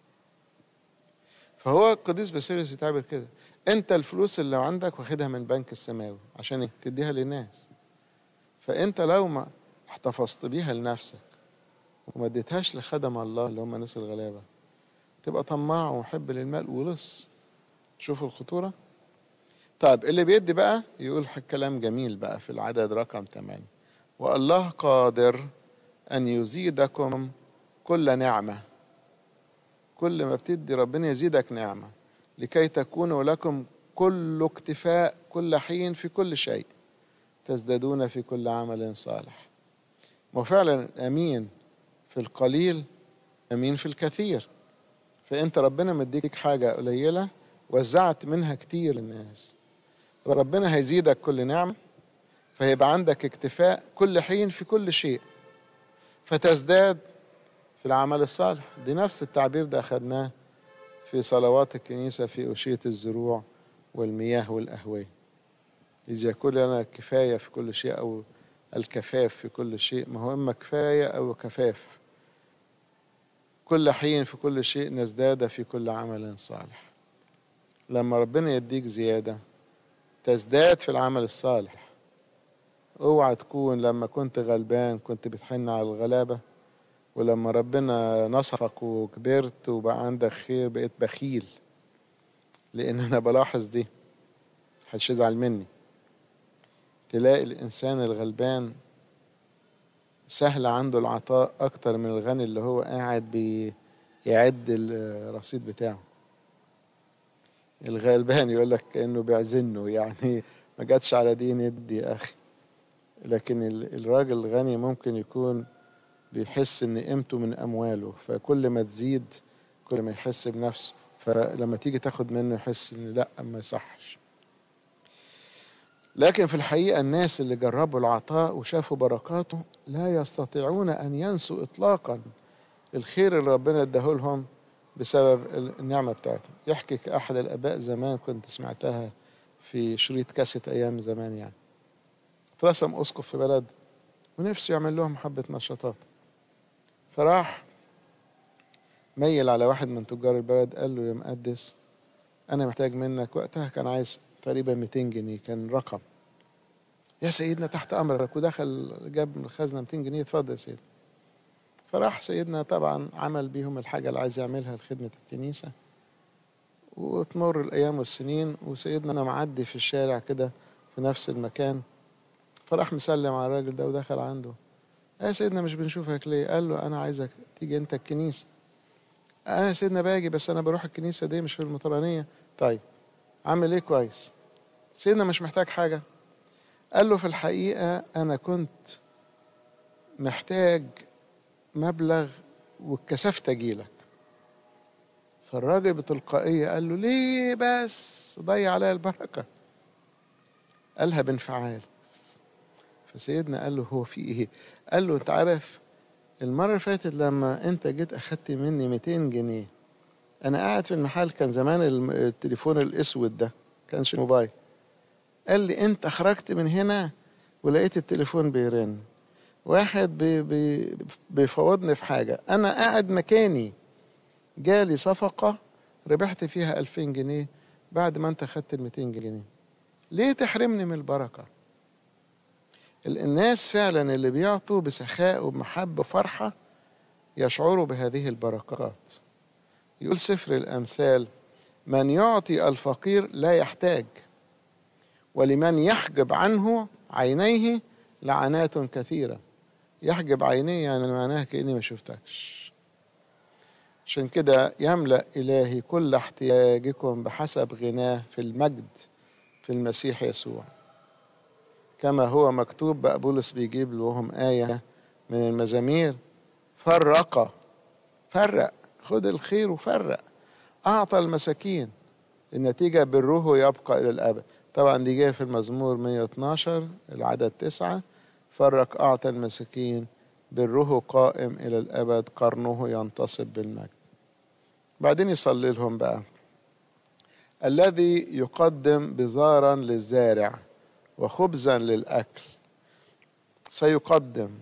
فهو القديس باسيليوس يتعبر كده انت الفلوس اللي عندك واخدها من البنك السماوي عشان ايه تديها للناس فانت لو ما احتفظت بيها لنفسك وما اديتهاش لخدم الله اللي هم الناس الغلابه تبقى طماع ومحب للمال ولص شوفوا الخطوره طيب اللي بيدي بقى يقول كلام جميل بقى في العدد رقم 8 والله قادر ان يزيدكم كل نعمه كل ما بتدي ربنا يزيدك نعمه لكي تكونوا لكم كل اكتفاء كل حين في كل شيء تزدادون في كل عمل صالح وفعلا امين في القليل امين في الكثير فانت ربنا مديك حاجه قليله وزعت منها كتير للناس ربنا هيزيدك كل نعمه فيبقى عندك اكتفاء كل حين في كل شيء فتزداد في العمل الصالح دي نفس التعبير ده أخدناه في صلوات الكنيسة في أشية الزروع والمياه والأهوية إذ يكون لنا كفاية في كل شيء أو الكفاف في كل شيء ما هو إما كفاية أو كفاف كل حين في كل شيء نزداد في كل عمل صالح لما ربنا يديك زيادة تزداد في العمل الصالح اوعى تكون لما كنت غلبان كنت بتحن على الغلابة ولما ربنا نصفك وكبرت وبقى عندك خير بقيت بخيل لان انا بلاحظ دي محدش يزعل مني تلاقي الانسان الغلبان سهل عنده العطاء اكتر من الغني اللي هو قاعد بيعد الرصيد بتاعه الغلبان يقول لك كانه بيعزنه يعني ما جاتش على دين يدي يا اخي لكن الراجل الغني ممكن يكون بيحس ان قيمته من امواله فكل ما تزيد كل ما يحس بنفسه فلما تيجي تاخد منه يحس ان لا ما يصحش لكن في الحقيقه الناس اللي جربوا العطاء وشافوا بركاته لا يستطيعون ان ينسوا اطلاقا الخير اللي ربنا اداه لهم بسبب النعمه بتاعته يحكي احد الاباء زمان كنت سمعتها في شريط كاسيت ايام زمان يعني اترسم اسقف في بلد ونفسه يعمل لهم حبه نشاطات فراح ميل على واحد من تجار البلد قال له يا مقدس انا محتاج منك وقتها كان عايز تقريبا 200 جنيه كان رقم يا سيدنا تحت امرك ودخل جاب من الخزنه 200 جنيه اتفضل يا سيدنا فراح سيدنا طبعا عمل بيهم الحاجه اللي عايز يعملها لخدمه الكنيسه وتمر الايام والسنين وسيدنا انا معدي في الشارع كده في نفس المكان فراح مسلم على الراجل ده ودخل عنده يا سيدنا مش بنشوفك ليه قال له انا عايزك تيجي انت الكنيسه انا سيدنا باجي بس انا بروح الكنيسه دي مش في المطرانيه طيب عامل ايه كويس سيدنا مش محتاج حاجه قال له في الحقيقه انا كنت محتاج مبلغ واتكسفت اجيلك فالراجل بتلقائيه قال له ليه بس ضيع عليا البركه قالها بانفعال فسيدنا قال له هو في ايه قال له انت عارف المرة اللي فاتت لما انت جيت اخدت مني 200 جنيه انا قاعد في المحل كان زمان التليفون الاسود ده كانش موبايل قال لي انت خرجت من هنا ولقيت التليفون بيرن واحد بي بي بيفوضني في حاجة أنا قاعد مكاني جالي صفقة ربحت فيها ألفين جنيه بعد ما أنت خدت الميتين جنيه ليه تحرمني من البركة الناس فعلا اللي بيعطوا بسخاء وبمحبة وفرحة يشعروا بهذه البركات يقول سفر الأمثال من يعطي الفقير لا يحتاج ولمن يحجب عنه عينيه لعنات كثيرة يحجب عينيه يعني معناها كأني ما شفتكش عشان كده يملأ إلهي كل احتياجكم بحسب غناه في المجد في المسيح يسوع كما هو مكتوب بقى بولس بيجيب لهم آية من المزامير فرق فرق خد الخير وفرق أعطى المساكين النتيجة بره يبقى إلى الأبد طبعا دي جاية في المزمور 112 العدد تسعة فرق أعطى المساكين بره قائم إلى الأبد قرنه ينتصب بالمجد بعدين يصلي لهم بقى الذي يقدم بزارا للزارع وخبزا للأكل سيقدم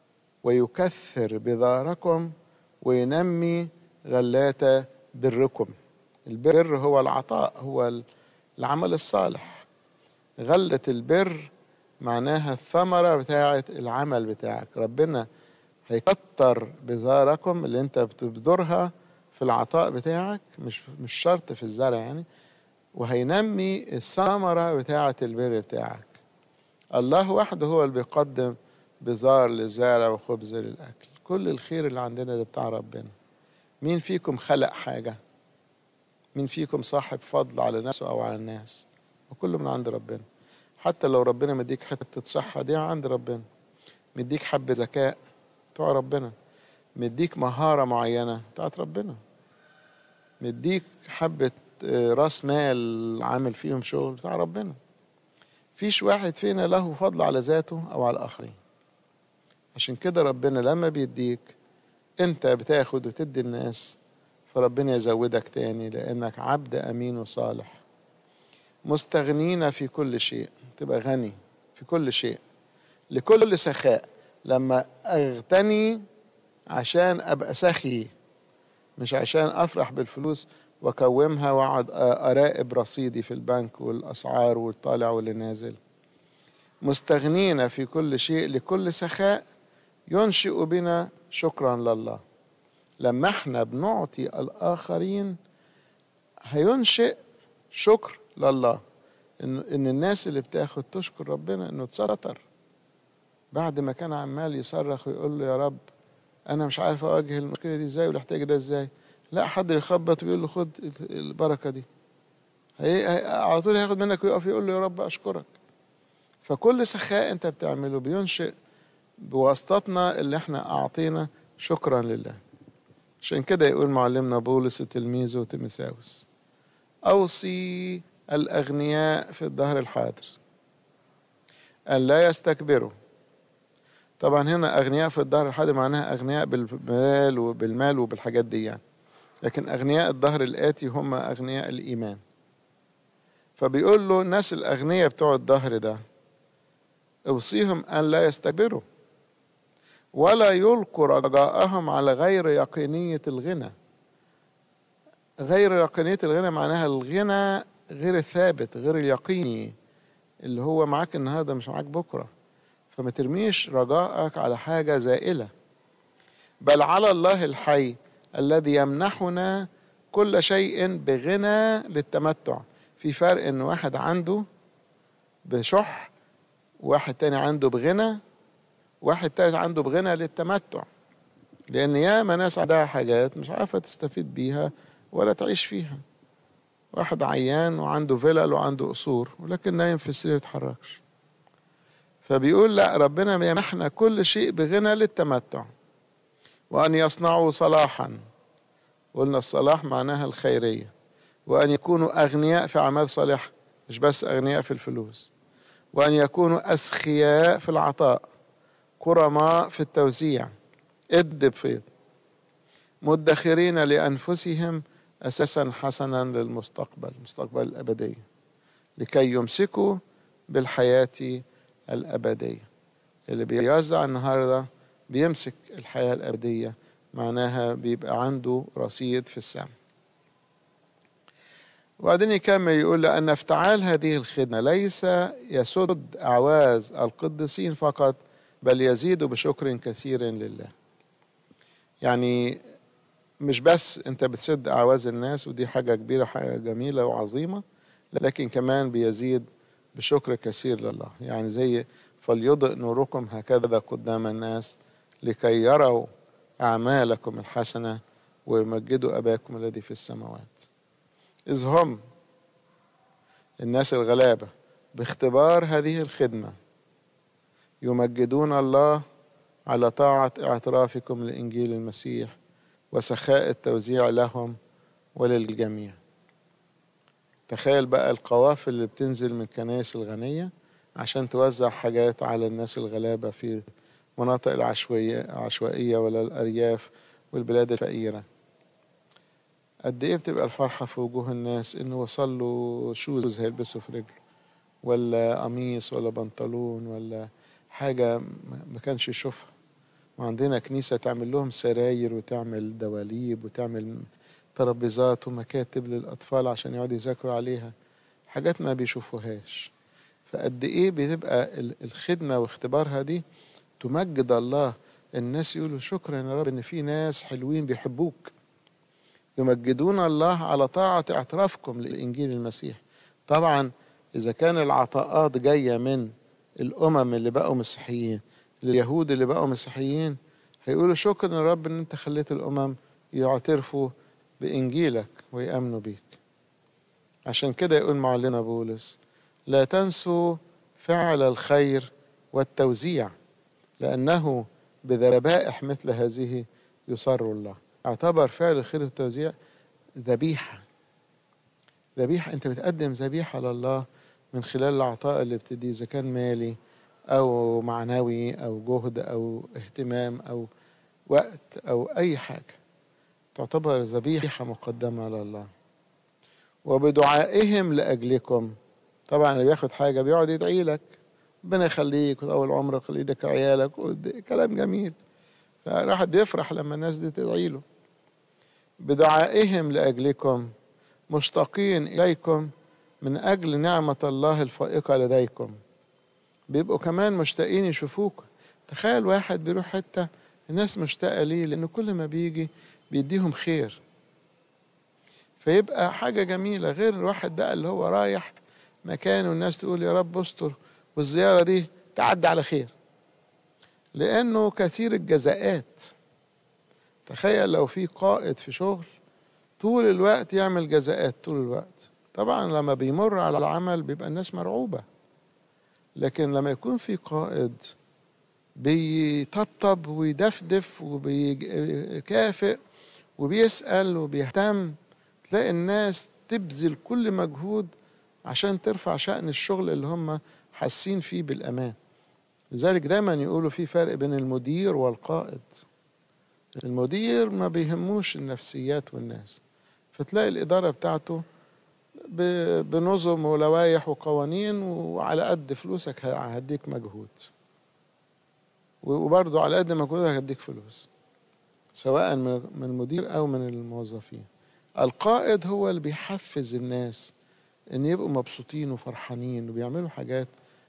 ويكثر بذاركم وينمي غلات بركم البر هو العطاء هو العمل الصالح غلة البر معناها الثمرة بتاعة العمل بتاعك ربنا هيكتر بذاركم اللي انت بتبذرها في العطاء بتاعك مش مش شرط في الزرع يعني وهينمي الثمرة بتاعة البر بتاعك الله وحده هو اللي بيقدم بزار للزارع وخبز للأكل كل الخير اللي عندنا ده بتاع ربنا مين فيكم خلق حاجة مين فيكم صاحب فضل على نفسه أو على الناس وكله من عند ربنا حتى لو ربنا مديك حتة صحة دي عند ربنا مديك حبة ذكاء بتوع ربنا مديك مهارة معينة بتاعت ربنا مديك حبة راس مال عامل فيهم شغل بتاع ربنا فيش واحد فينا له فضل على ذاته أو على الآخرين عشان كده ربنا لما بيديك انت بتاخد وتدي الناس فربنا يزودك تاني لانك عبد امين وصالح مستغنين في كل شيء تبقى غني في كل شيء لكل سخاء لما اغتني عشان ابقى سخي مش عشان افرح بالفلوس واكومها واقعد اراقب رصيدي في البنك والاسعار والطالع واللي نازل مستغنين في كل شيء لكل سخاء ينشئ بنا شكرا لله لما احنا بنعطي الاخرين هينشئ شكر لله ان ان الناس اللي بتاخد تشكر ربنا انه اتستر بعد ما كان عمال يصرخ ويقول له يا رب انا مش عارف اواجه المشكله دي ازاي والاحتياج ده ازاي لا حد يخبط ويقول له خد البركه دي هي على طول هياخد منك ويقف يقول له يا رب اشكرك فكل سخاء انت بتعمله بينشئ بواسطتنا اللي احنا اعطينا شكرا لله عشان كده يقول معلمنا بولس تلميذه تيموثاوس اوصي الاغنياء في الدهر الحاضر ان لا يستكبروا طبعا هنا اغنياء في الدهر الحاضر معناها اغنياء بالمال وبالمال وبالحاجات دي يعني لكن اغنياء الدهر الاتي هم اغنياء الايمان فبيقول له الناس الاغنياء بتوع الدهر ده اوصيهم ان لا يستكبروا ولا يلقوا رجاءهم على غير يقينية الغنى غير يقينية الغنى معناها الغنى غير الثابت غير اليقيني اللي هو معاك النهارده مش معاك بكره فما ترميش رجائك على حاجة زائلة بل على الله الحي الذي يمنحنا كل شيء بغنى للتمتع في فرق ان واحد عنده بشح واحد تاني عنده بغنى واحد تالت عنده بغنى للتمتع لان ياما ناس عندها حاجات مش عارفه تستفيد بيها ولا تعيش فيها واحد عيان وعنده فلل وعنده قصور ولكن نايم في السرير ما يتحركش فبيقول لا ربنا بيمنحنا كل شيء بغنى للتمتع وان يصنعوا صلاحا قلنا الصلاح معناها الخيريه وان يكونوا اغنياء في اعمال صالحه مش بس اغنياء في الفلوس وأن يكونوا أسخياء في العطاء كرماء في التوزيع اد بفيض مدخرين لأنفسهم أساسا حسنا للمستقبل المستقبل الأبدي لكي يمسكوا بالحياة الأبدية اللي بيوزع النهاردة بيمسك الحياة الأبدية معناها بيبقى عنده رصيد في السماء وبعدين يكمل يقول لأن افتعال هذه الخدمة ليس يسد أعواز القديسين فقط بل يزيد بشكر كثير لله يعني مش بس انت بتسد أعواز الناس ودي حاجة كبيرة حاجة جميلة وعظيمة لكن كمان بيزيد بشكر كثير لله يعني زي فليضئ نوركم هكذا قدام الناس لكي يروا أعمالكم الحسنة ويمجدوا أباكم الذي في السماوات إذ هم الناس الغلابة باختبار هذه الخدمة يمجدون الله على طاعة اعترافكم لإنجيل المسيح وسخاء التوزيع لهم وللجميع تخيل بقى القوافل اللي بتنزل من الكنائس الغنية عشان توزع حاجات على الناس الغلابة في مناطق العشوائية عشوائية ولا الأرياف والبلاد الفقيرة قد ايه بتبقى الفرحة في وجوه الناس انه وصل له شوز هيلبسه في رجله ولا قميص ولا بنطلون ولا حاجة ما كانش يشوفها وعندنا كنيسة تعمل لهم سراير وتعمل دواليب وتعمل ترابيزات ومكاتب للأطفال عشان يقعدوا يذاكروا عليها حاجات ما بيشوفوهاش فقد ايه بتبقى الخدمة واختبارها دي تمجد الله الناس يقولوا شكرا يا رب ان في ناس حلوين بيحبوك يمجدون الله على طاعة اعترافكم لإنجيل المسيح طبعا إذا كان العطاءات جاية من الأمم اللي بقوا مسيحيين اليهود اللي بقوا مسيحيين هيقولوا شكرا يا رب إن أنت خليت الأمم يعترفوا بإنجيلك ويأمنوا بيك عشان كده يقول معلنا بولس لا تنسوا فعل الخير والتوزيع لأنه بذبائح مثل هذه يسر الله اعتبر فعل الخير والتوزيع ذبيحة ذبيحة أنت بتقدم ذبيحة لله من خلال العطاء اللي بتديه إذا كان مالي أو معنوي أو جهد أو اهتمام أو وقت أو أي حاجة تعتبر ذبيحة مقدمة لله وبدعائهم لأجلكم طبعا اللي بياخد حاجة بيقعد يدعي لك ربنا يخليك وطول عمرك يخلي لك عيالك كلام جميل فالواحد بيفرح لما الناس دي تدعي له بدعائهم لأجلكم مشتاقين إليكم من أجل نعمة الله الفائقة لديكم بيبقوا كمان مشتاقين يشوفوك تخيل واحد بيروح حتة الناس مشتاقة ليه لأنه كل ما بيجي بيديهم خير فيبقى حاجة جميلة غير الواحد ده اللي هو رايح مكان والناس تقول يا رب استر والزيارة دي تعدي على خير لأنه كثير الجزاءات تخيل لو في قائد في شغل طول الوقت يعمل جزاءات طول الوقت طبعا لما بيمر على العمل بيبقى الناس مرعوبة لكن لما يكون في قائد بيطبطب ويدفدف وبيكافئ وبيسأل وبيهتم تلاقي الناس تبذل كل مجهود عشان ترفع شأن الشغل اللي هم حاسين فيه بالأمان لذلك دايما يقولوا في فرق بين المدير والقائد المدير ما بيهموش النفسيات والناس فتلاقي الإدارة بتاعته بنظم ولوائح وقوانين وعلى قد فلوسك هديك مجهود وبرضه على قد مجهودك هديك فلوس سواء من المدير أو من الموظفين القائد هو اللي بيحفز الناس ان يبقوا مبسوطين وفرحانين وبيعملوا حاجات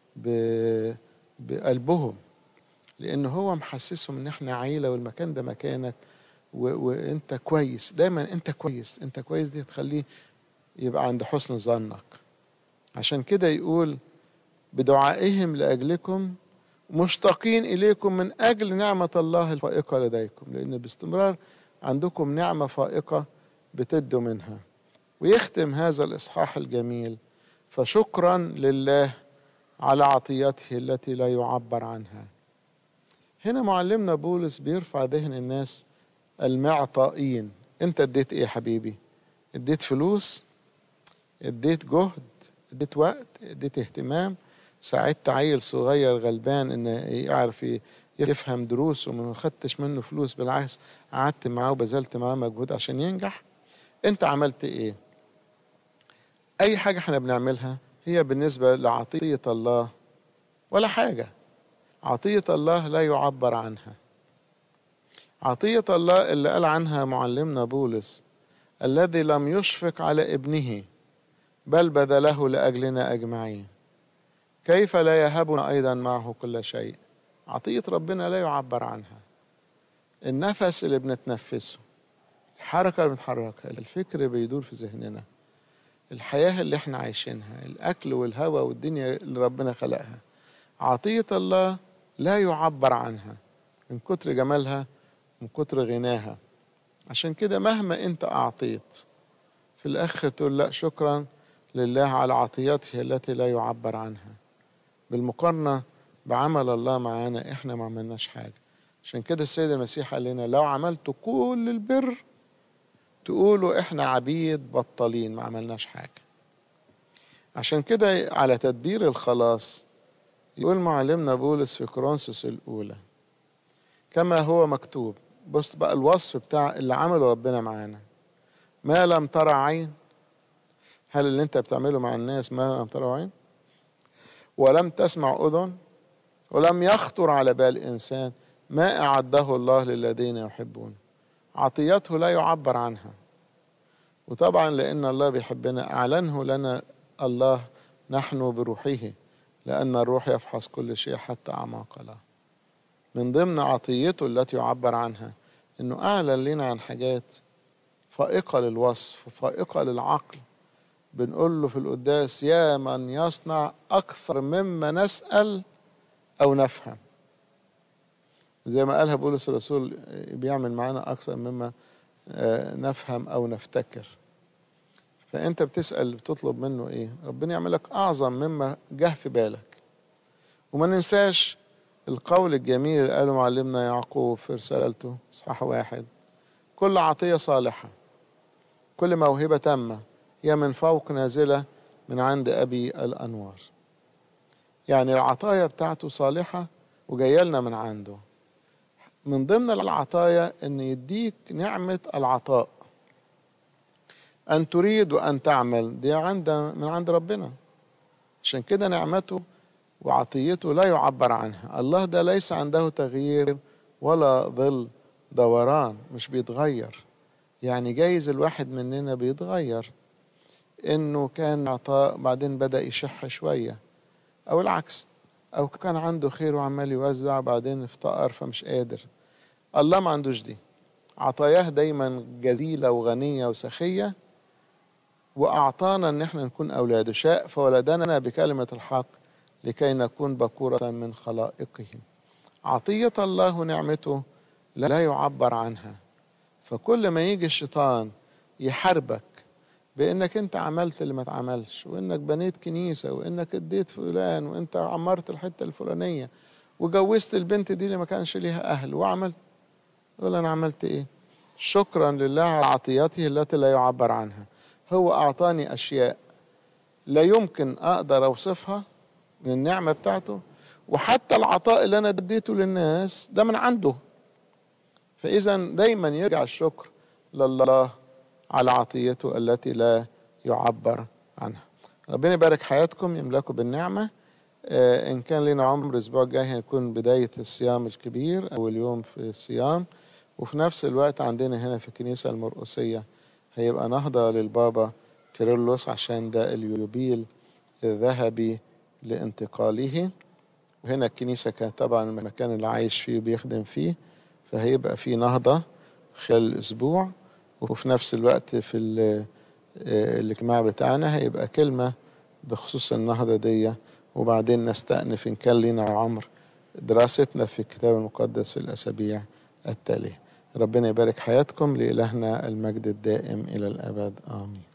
بقلبهم لان هو محسسهم ان احنا عيله والمكان ده مكانك و... وانت كويس دايما انت كويس انت كويس دي تخليه يبقى عند حسن ظنك عشان كده يقول بدعائهم لاجلكم مشتاقين اليكم من اجل نعمه الله الفائقه لديكم لان باستمرار عندكم نعمه فائقه بتدوا منها ويختم هذا الاصحاح الجميل فشكرا لله على عطيته التي لا يعبر عنها هنا معلمنا بولس بيرفع ذهن الناس المعطائين انت اديت ايه يا حبيبي اديت فلوس اديت جهد اديت وقت اديت اهتمام ساعدت عيل صغير غلبان ان يعرف يفهم دروس وما خدتش منه فلوس بالعكس قعدت معاه وبذلت معاه مجهود عشان ينجح انت عملت ايه اي حاجة احنا بنعملها هي بالنسبة لعطية الله ولا حاجة عطية الله لا يعبر عنها عطية الله اللي قال عنها معلمنا بولس الذي لم يشفق على ابنه بل بذله لأجلنا أجمعين كيف لا يهبنا أيضا معه كل شيء عطية ربنا لا يعبر عنها النفس اللي بنتنفسه الحركة اللي بنتحركها الفكر بيدور في ذهننا الحياة اللي احنا عايشينها الأكل والهواء والدنيا اللي ربنا خلقها عطية الله لا يعبر عنها من كتر جمالها من كتر غناها عشان كده مهما انت أعطيت في الآخر تقول لا شكرا لله على عطياته التي لا يعبر عنها بالمقارنة بعمل الله معانا احنا ما عملناش حاجة عشان كده السيد المسيح قال لنا لو عملتوا كل البر تقولوا احنا عبيد بطالين ما عملناش حاجة عشان كده على تدبير الخلاص يقول معلمنا بولس في كورنثوس الأولى كما هو مكتوب بص بقى الوصف بتاع اللي عمله ربنا معانا ما لم ترى عين هل اللي انت بتعمله مع الناس ما لم ترى عين ولم تسمع أذن ولم يخطر على بال إنسان ما أعده الله للذين يحبون عطيته لا يعبر عنها وطبعا لأن الله بيحبنا أعلنه لنا الله نحن بروحه لأن الروح يفحص كل شيء حتى أعماق الله من ضمن عطيته التي يعبر عنها أنه أعلن لنا عن حاجات فائقة للوصف وفائقة للعقل بنقول له في القداس يا من يصنع أكثر مما نسأل أو نفهم زي ما قالها بولس الرسول بيعمل معانا أكثر مما نفهم أو نفتكر فأنت بتسأل بتطلب منه إيه ربنا يعمل لك أعظم مما جه في بالك وما ننساش القول الجميل اللي قاله معلمنا يعقوب في رسالته صح واحد كل عطية صالحة كل موهبة تامة هي من فوق نازلة من عند أبي الأنوار يعني العطايا بتاعته صالحة وجاية لنا من عنده من ضمن العطايا أن يديك نعمة العطاء أن تريد وأن تعمل دي عند من عند ربنا عشان كده نعمته وعطيته لا يعبر عنها الله ده ليس عنده تغيير ولا ظل دوران مش بيتغير يعني جايز الواحد مننا بيتغير انه كان عطاء بعدين بدا يشح شويه او العكس او كان عنده خير وعمال يوزع بعدين افتقر فمش قادر الله ما عندوش دي عطاياه دايما جزيله وغنيه وسخيه واعطانا ان احنا نكون اولاده شاء فولدنا بكلمه الحق لكي نكون بكوره من خلائقه عطيه الله ونعمته لا يعبر عنها فكل ما يجي الشيطان يحاربك بانك انت عملت اللي ما اتعملش وانك بنيت كنيسه وانك اديت فلان وانت عمرت الحته الفلانيه وجوزت البنت دي اللي ما كانش ليها اهل وعملت يقول انا عملت ايه شكرا لله على عطيته التي لا يعبر عنها هو اعطاني اشياء لا يمكن اقدر اوصفها من النعمه بتاعته وحتى العطاء اللي انا اديته للناس ده من عنده فاذا دايما يرجع الشكر لله على عطيته التي لا يعبر عنها ربنا يبارك حياتكم يملكوا بالنعمة آه إن كان لنا عمر الأسبوع الجاي هيكون بداية الصيام الكبير أول يوم في الصيام وفي نفس الوقت عندنا هنا في الكنيسة المرقسية هيبقى نهضة للبابا كيرلس عشان ده اليوبيل الذهبي لانتقاله وهنا الكنيسة كانت طبعا المكان اللي عايش فيه بيخدم فيه فهيبقى في نهضة خلال الأسبوع وفي نفس الوقت في الاجتماع بتاعنا هيبقى كلمة بخصوص النهضة دي وبعدين نستأنف إن كان لنا عمر دراستنا في الكتاب المقدس في الأسابيع التالية ربنا يبارك حياتكم لإلهنا المجد الدائم إلى الأبد آمين